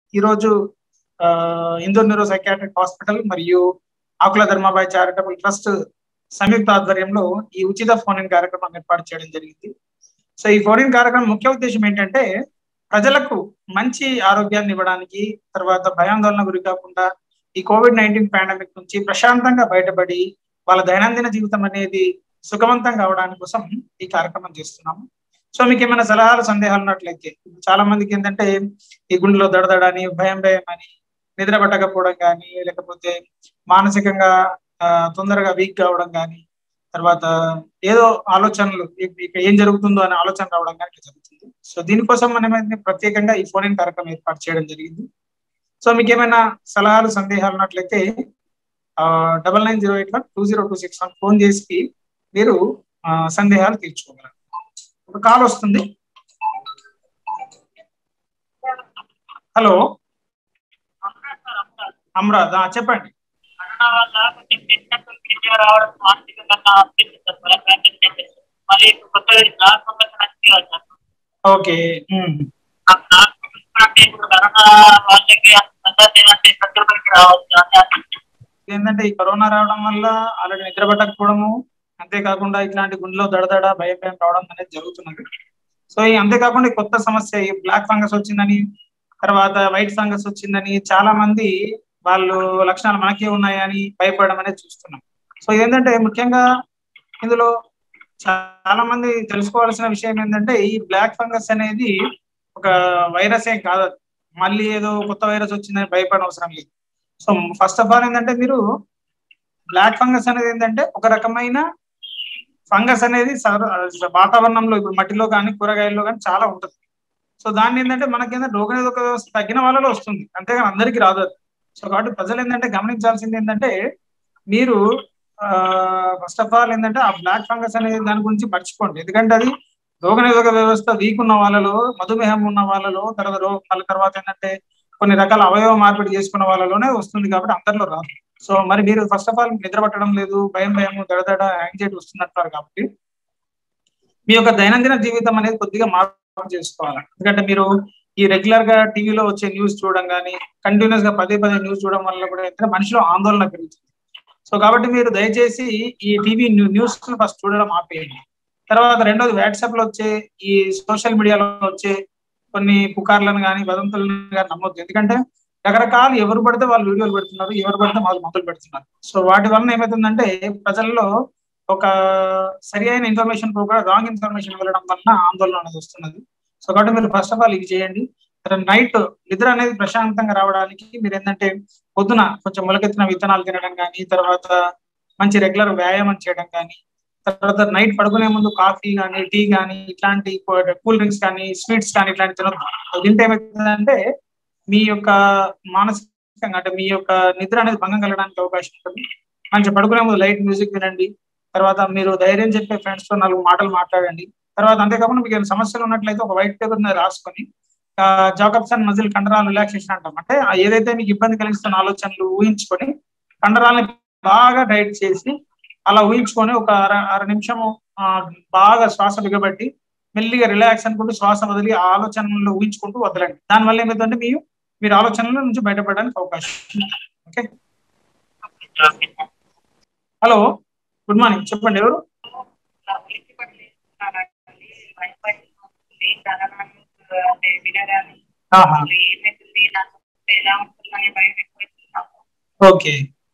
ఈ రోజు Indur neuro psychiatric hospital మరియు ఆకుల ధర్మాబాయ్ చారిటబుల్ ట్రస్ట్ సంయుక్త ఆధ్వర్యంలో ఈ ఉచిత ఫోన్ ఇన్ కార్యక్రమం ఏర్పాటు చేయడం జరిగింది సో ఈ ఫోన్ ఇన్ కార్యక్రమం ముఖ్య ఉద్దేశం ఏంటంటే ప్రజలకు మంచి ఆరోగ్యాన్ని ఇవ్వడానికి తర్వాత భయాందోళన గురి కాకుండా ఈ కోవిడ్ నైన్టీన్ పాండమిక్ నుంచి ప్రశాంతంగా బయటపడి వాళ్ళ దైనందిన జీవితం అనేది సుఖవంతం కావడానికి కోసం ఈ కార్యక్రమం చేస్తున్నాము సో మీకు ఏమైనా సలహాలు సందేహాలు ఉన్నట్లయితే చాలా మందికి ఏంటంటే ఈ గుండెలో దడదడని భయం భయం అని నిద్ర పట్టకపోవడం కానీ లేకపోతే మానసికంగా తొందరగా వీక్ కావడం కానీ తర్వాత ఏదో ఆలోచనలు ఇక ఏం జరుగుతుందో అనే ఆలోచన రావడం కానీ జరుగుతుంది సో దీనికోసం మనం ప్రత్యేకంగా ఈ ఫోన్ ఇన్ కార్యక్రమం ఏర్పాటు చేయడం జరిగింది సో మీకు ఏమైనా సలహాలు సందేహాలు ఉన్నట్లయితే double nine zero eight one two zero two six one phone చేసి మీరు సందేహాలు తీర్చుకోగలరు ఒక కాల్ వస్తుంది హలో అమరాద్ చెప్పండి ఓకే ఏంటంటే ఈ కరోనా రావడం వల్ల ఆల్రెడీ నిద్ర పట్టకపోవడము అంతేకాకుండా ఇట్లాంటి గుండెలో దడదడ భయం భయం రావడం అనేది జరుగుతున్నది సో ఈ అంతేకాకుండా కొత్త సమస్య ఈ బ్లాక్ ఫంగస్ వచ్చిందని తర్వాత వైట్ ఫంగస్ వచ్చిందని చాలా మంది వాళ్ళు లక్షణాలు మనకే ఉన్నాయని భయపడడం అనేది చూస్తున్నాం సో ఏంటంటే ముఖ్యంగా ఇందులో చాలా మంది తెలుసుకోవాల్సిన విషయం ఏంటంటే ఈ బ్లాక్ ఫంగస్ అనేది ఒక వైరస్ ఏం కాదు మళ్ళీ ఏదో కొత్త వైరస్ వచ్చిందని భయపడడం అవసరం లేదు సో ఫస్ట్ ఆఫ్ ఆల్ ఏంటంటే మీరు బ్లాక్ ఫంగస్ అనేది ఏంటంటే ఒక రకమైన ఫంగస్ అనేది వాతావరణంలో ఇప్పుడు మట్టిలో కానీ కూరగాయల్లో కానీ చాలా ఉంటుంది సో దాన్ని ఏంటంటే మనకేంటంటే రోగనిరోధక వ్యవస్థ తగ్గిన వాళ్ళలో వస్తుంది అంతేగాని అందరికీ రాదు సో కాబట్టి ప్రజలు ఏంటంటే గమనించాల్సింది ఏంటంటే మీరు ఫస్ట్ ఆఫ్ ఆల్ ఏంటంటే ఆ బ్లాక్ ఫంగస్ అనేది దాని గురించి మర్చిపోండి ఎందుకంటే అది రోగనిరోధక వ్యవస్థ వీక్ ఉన్న వాళ్ళలో మధుమేహం ఉన్న వాళ్ళలో తర్వాత రోగ మళ్ళీ తర్వాత ఏంటంటే కొన్ని రకాల అవయవ మార్పిడి చేసుకున్న వాళ్ళలోనే వస్తుంది కాబట్టి అందరిలో రాదు సో మరి మీరు ఫస్ట్ ఆఫ్ ఆల్ నిద్ర పట్టడం లేదు భయం భయం దడదడ యాంగ్జైటీ వస్తున్నట్టు కాబట్టి మీ యొక్క దైనందిన జీవితం అనేది కొద్దిగా మార్పు చేసుకోవాలి ఎందుకంటే మీరు ఈ రెగ్యులర్ గా టీవీలో వచ్చే న్యూస్ చూడడం కానీ కంటిన్యూస్ గా పదే పదే న్యూస్ చూడడం వల్ల కూడా ఏంటంటే మనిషిలో ఆందోళన పెరుగుతుంది సో కాబట్టి మీరు దయచేసి ఈ టీవీ న్యూస్ ఫస్ట్ చూడడం ఆపేయండి తర్వాత రెండోది వాట్సాప్ లో వచ్చే ఈ సోషల్ మీడియాలో వచ్చే కొన్ని పుకార్లను కానీ వదంతులను కానీ నమ్మొద్దు ఎందుకంటే రకరకాలు ఎవరు పడితే వాళ్ళు వీడియోలు పెడుతున్నారు ఎవరు పడితే వాళ్ళు మొదలు పెడుతున్నారు సో వాటి వలన ఏమవుతుందంటే ప్రజల్లో ఒక సరి అయిన ఇన్ఫర్మేషన్ కూడా రాంగ్ ఇన్ఫర్మేషన్ వెళ్ళడం వలన ఆందోళన అనేది వస్తున్నది సో కాబట్టి మీరు ఫస్ట్ ఆఫ్ ఆల్ ఇది చేయండి నైట్ నిద్ర అనేది ప్రశాంతంగా రావడానికి మీరు ఏంటంటే పొద్దున కొంచెం మొలకెత్తిన విత్తనాలు తినడం కానీ తర్వాత మంచి రెగ్యులర్ వ్యాయామం చేయడం కానీ తర్వాత నైట్ పడుకునే ముందు కాఫీ కానీ టీ కానీ ఇట్లాంటి కూల్ డ్రింక్స్ కానీ స్వీట్స్ కానీ ఇట్లాంటి తినొద్దు తింటే ఏమవుతుందంటే మీ యొక్క మానసికంగా అంటే మీ యొక్క నిద్ర అనేది భంగం కలగడానికి అవకాశం ఉంటుంది మంచి పడుకునే ముందు లైట్ మ్యూజిక్ వినండి తర్వాత మీరు ధైర్యం చెప్పే ఫ్రెండ్స్ తో నాలుగు మాటలు మాట్లాడండి తర్వాత అంతేకాకుండా మీకు సమస్యలు ఉన్నట్లయితే ఒక వైట్ పేపర్ మీద రాసుకొని జాకబ్సన్ మజిల్ కండరాలు రిలాక్సేషన్ అంటాం అంటే ఏదైతే మీకు ఇబ్బంది కలిగిస్తున్న ఆలోచనలు ఊహించుకొని కండరాలని బాగా డైట్ చేసి అలా ఊహించుకొని ఒక అర అర నిమిషము బాగా శ్వాస బిగబట్టి మెల్లిగా రిలాక్స్ అనుకుంటూ శ్వాస వదిలి ఆ ఆలోచనలు ఊహించుకుంటూ వదలండి దానివల్ల ఏమైందంటే మీరు మీరు ఆలోచనల నుంచి బయటపడడానికి అవకాశం ఓకే హలో గుడ్ మార్నింగ్ చెప్పండి ఎవరు ఓకే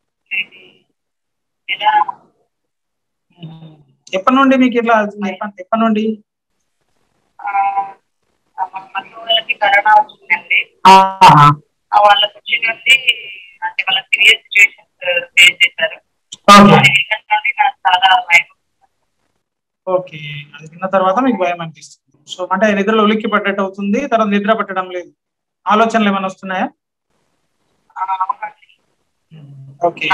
ఎప్పటి నుండి మీకు ఇట్లా ఎప్పటి నుండి కరోనా వచ్చిందండి వాళ్ళకి వచ్చిందండి అంటే వాళ్ళ సీరియస్ సిచ్యువేషన్ ఫేస్ చేశారు చాలా భయం ఓకే అది తిన్న తర్వాత మీకు భయం అనిపిస్తుంది సో అంటే నిద్రలో ఉలిక్కి పడ్డట్టు అవుతుంది తర్వాత నిద్ర పట్టడం లేదు ఆలోచనలు ఏమైనా వస్తున్నాయా ఓకే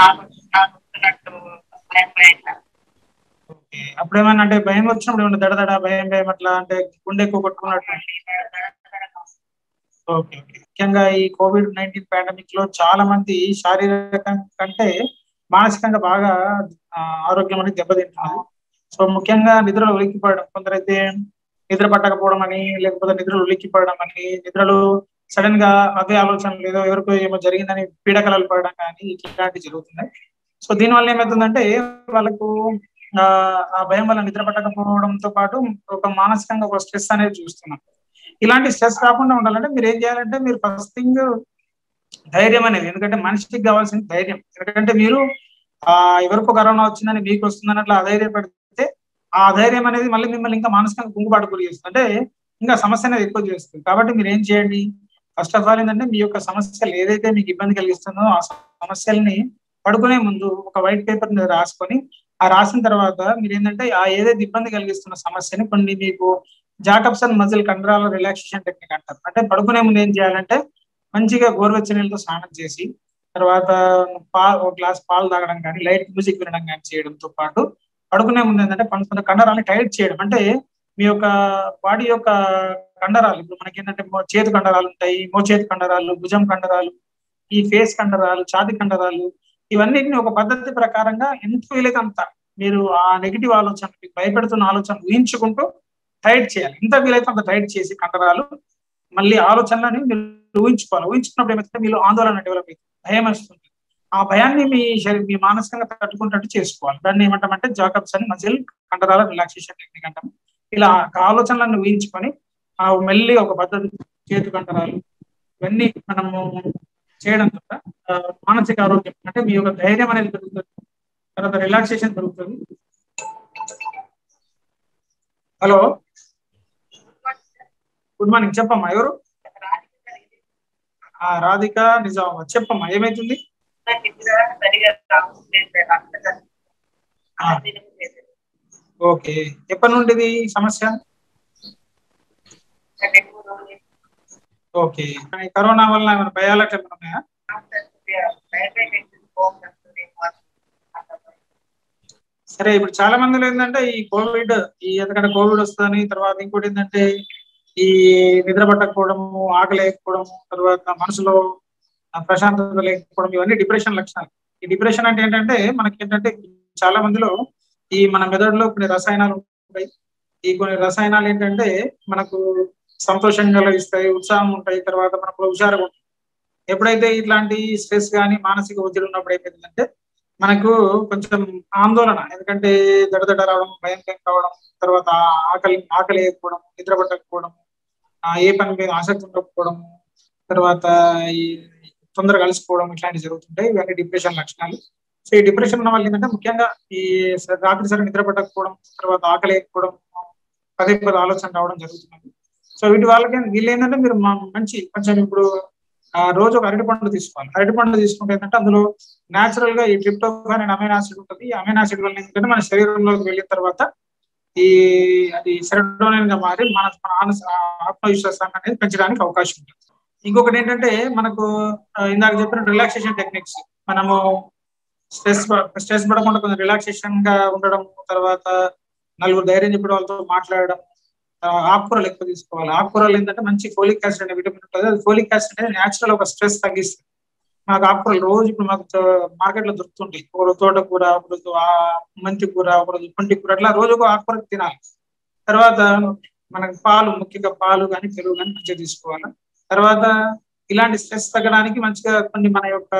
ఓకే అప్పుడు ఏమైనా అంటే భయం వచ్చినప్పుడు ఏమైనా దడదడ భయం భయం అట్లా అంటే గుండె ఎక్కువ కొట్టుకున్నట్టు ఓకే ఓకే ముఖ్యంగా ఈ కోవిడ్ నైన్టీన్ పాండమిక్ లో చాలా మంది శారీరకం కంటే మానసికంగా బాగా ఆరోగ్యం అనేది దెబ్బతింటున్నది సో ముఖ్యంగా నిద్రలో ఉలిక్కిపడడం కొందరైతే నిద్ర పట్టకపోవడం అని లేకపోతే నిద్రలు ఉలిక్కిపడడం అని నిద్రలు సడన్ గా అదే ఆలోచనలు ఏదో ఎవరికో ఏమో జరిగిందని పీడకలలు పడడం కానీ ఇట్లాంటివి జరుగుతున్నాయి సో దీనివల్ల ఏమవుతుందంటే వాళ్ళకు ఆ ఆ భయం వల్ల నిద్ర పట్టకపోవడంతో పాటు ఒక మానసికంగా ఒక స్ట్రెస్ అనేది చూస్తున్నాం ఇలాంటి స్ట్రెస్ రాకుండా ఉండాలంటే మీరు ఏం చేయాలంటే మీరు ఫస్ట్ థింగ్ ధైర్యం అనేది ఎందుకంటే మనిషికి కావాల్సిన ధైర్యం ఎందుకంటే మీరు ఆ ఎవరికో కరోనా వచ్చిందని మీకు వస్తుందని అట్లా అధైర్యపడితే ఆ ధైర్యం అనేది మళ్ళీ మిమ్మల్ని ఇంకా మానసికంగా కుంగుబాటు గురి చేస్తుంది అంటే ఇంకా సమస్య అనేది ఎక్కువ చేస్తుంది కాబట్టి మీరు ఏం చేయండి ఫస్ట్ ఆఫ్ ఆల్ ఏంటంటే మీ యొక్క సమస్యలు ఏదైతే మీకు ఇబ్బంది కలిగిస్తుందో ఆ సమస్యల్ని పడుకునే ముందు ఒక వైట్ పేపర్ మీద రాసుకొని ఆ రాసిన తర్వాత మీరు ఏంటంటే ఆ ఏదైతే ఇబ్బంది కలిగిస్తున్న సమస్యని కొన్ని మీకు జాకబ్సన్ మజిల్ కండరాల రిలాక్సేషన్ టెక్నిక్ అంటారు అంటే పడుకునే ముందు ఏం చేయాలంటే మంచిగా గోరువెచ్చని నీళ్ళతో స్నానం చేసి తర్వాత పా ఒక గ్లాస్ పాలు తాగడం కానీ లైట్ మ్యూజిక్ వినడం కానీ చేయడంతో పాటు పడుకునే ముందు ఏంటంటే పండుకున్న కండరాన్ని టైట్ చేయడం అంటే మీ యొక్క బాడీ యొక్క కండరాలు ఇప్పుడు మనకి ఏంటంటే చేతి కండరాలు ఉంటాయి మోచేతి కండరాలు భుజం కండరాలు ఈ ఫేస్ కండరాలు ఛాతి కండరాలు ఇవన్నిటిని ఒక పద్ధతి ప్రకారంగా ఎంత వీలైతే అంత మీరు ఆ నెగిటివ్ ఆలోచన మీకు భయపెడుతున్న ఆలోచన ఊహించుకుంటూ టైట్ చేయాలి ఎంత వీలైతే అంత టైట్ చేసి కండరాలు మళ్ళీ ఆలోచనలని మీరు ఊహించుకోవాలి ఊహించుకున్నప్పుడు ఏమైతే మీలో ఆందోళన డెవలప్ అవుతుంది భయం వస్తుంది ఆ భయాన్ని మీ శరీరం మీ మానసికంగా తట్టుకుంటట్టు చేసుకోవాలి దాన్ని ఏమంటామంటే జాకబ్స్ అని మజిల్ కండరాల రిలాక్సేషన్ టెక్నిక్ అంటాం ఇలా ఆలోచనలను ఊహించుకొని ఆ మెల్లి ఒక పద్ధతి చేతు కండరాలు ఇవన్నీ మనము చేయడం ద్వారా మానసిక ఆరోగ్యం అంటే మీ యొక్క ధైర్యం అనేది పెరుగుతుంది తర్వాత రిలాక్సేషన్ పెరుగుతుంది హలో గుడ్ మార్నింగ్ చెప్పమ్మా ఎవరు రాధిక నిజామాబాద్ చెప్పమ్మా ఏమైతుంది ఓకే ఎప్పటి నుండి ఇది సమస్య ఓకే కరోనా వల్ల ఏమైనా భయాలు అట్లా ఉన్నాయా సరే ఇప్పుడు చాలా మందిలో ఏంటంటే ఈ కోవిడ్ ఈ ఎందుకంటే కోవిడ్ వస్తుందని తర్వాత ఇంకోటి ఏంటంటే ఈ నిద్ర పట్టకపోవడము ఆకలి లేకపోవడము తర్వాత మనసులో ప్రశాంతత లేకపోవడం ఇవన్నీ డిప్రెషన్ లక్షణాలు ఈ డిప్రెషన్ అంటే ఏంటంటే మనకి ఏంటంటే చాలా మందిలో ఈ మన మెదడులో కొన్ని రసాయనాలు ఉంటాయి ఈ కొన్ని రసాయనాలు ఏంటంటే మనకు సంతోషం కలిగిస్తాయి ఉత్సాహం ఉంటాయి తర్వాత మనకు హుషారుగా ఉంటుంది ఎప్పుడైతే ఇట్లాంటి స్ట్రెస్ కానీ మానసిక ఒత్తిడి ఉన్నప్పుడు ఏమైందంటే మనకు కొంచెం ఆందోళన ఎందుకంటే దడదడ రావడం భయం రావడం తర్వాత ఆకలి ఆకలి వేయకపోవడం నిద్ర పట్టకపోవడం ఏ పని మీద ఆసక్తి ఉండకపోవడం తర్వాత ఈ తొందరగా కలిసిపోవడం ఇట్లాంటివి జరుగుతుంటాయి ఇవన్నీ డిప్రెషన్ లక్షణాలు సో ఈ డిప్రెషన్ ఉన్న వాళ్ళు ఏంటంటే ముఖ్యంగా ఈ రాత్రి సరే నిద్ర పట్టకపోవడం తర్వాత ఆకలి వేయకపోవడం పదే పదే ఆలోచన రావడం జరుగుతుంది సో వీటి వాళ్ళకి వీళ్ళు ఏంటంటే మీరు మంచి కొంచెం ఇప్పుడు రోజు ఒక అరటి పండు తీసుకోవాలి అరటి పండు తీసుకుంటే ఏంటంటే అందులో న్యాచురల్ గా ఈ ట్రిప్టోఫాన్ అండ్ అమైన్ యాసిడ్ ఉంటుంది ఈ అమైన్ యాసిడ్ వల్ల ఏంటంటే మన శరీరంలోకి వెళ్ళిన తర్వాత ఈ అది సెరటోనిన్ గా మారి మన మన ఆత్మవిశ్వాసాన్ని అనేది పెంచడానికి అవకాశం ఉంటుంది ఇంకొకటి ఏంటంటే మనకు ఇందాక చెప్పిన రిలాక్సేషన్ టెక్నిక్స్ మనము స్ట్రెస్ స్ట్రెస్ పడకుండా కొంచెం రిలాక్సేషన్ గా ఉండడం తర్వాత నలుగురు ధైర్యం చెప్పిన వాళ్ళతో మాట్లాడడం ఆకుకూరలు ఎక్కువ తీసుకోవాలి ఆకుకూరలు ఏంటంటే మంచి ఫోలిక్ యాసిడ్ అనే విటమిన్ ఉంటుంది అది ఫోలిక్ యాసిడ్ అనేది న్యాచురల్ ఒక స్ట్రెస్ తగ్గిస్తుంది మాకు ఆకుకూరలు రోజు ఇప్పుడు మాకు మార్కెట్ లో దొరుకుతుంటాయి ఒకరోజు తోటకూర ఒకరోజు మెంతి కూర ఒకరోజు పుంటి కూర అట్లా రోజు ఒక ఆకుకూర తినాలి తర్వాత మనకు పాలు ముఖ్యంగా పాలు కానీ పెరుగు కానీ మంచిగా తీసుకోవాలి తర్వాత ఇలాంటి స్ట్రెస్ తగ్గడానికి మంచిగా కొన్ని మన యొక్క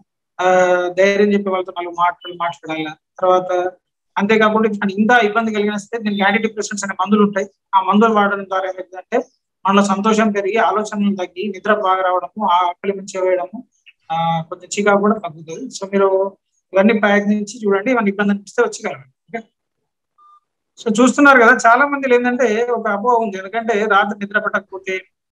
ధైర్యం చెప్పే వాళ్ళతో నాలుగు మాటలు మాట్లాడాలి తర్వాత అంతేకాకుండా ఇంకా ఇబ్బంది కలిగిన స్థితి దీనికి యాంటీ డిప్రెషన్స్ అనే మందులు ఉంటాయి ఆ మందులు వాడడం ద్వారా ఏమైందంటే మనలో సంతోషం పెరిగి ఆలోచనలు తగ్గి నిద్ర బాగా రావడము ఆ ఆకలి మంచిగా వేయడము ఆ కొంచెం చికాకు కూడా తగ్గుతుంది సో మీరు ఇవన్నీ ప్రయత్నించి చూడండి ఇవన్నీ ఇబ్బంది అనిపిస్తే వచ్చి కలవండి ఓకే సో చూస్తున్నారు కదా చాలా మంది ఏంటంటే ఒక అపోహ ఉంది ఎందుకంటే రాత్రి నిద్ర పట్టకపోతే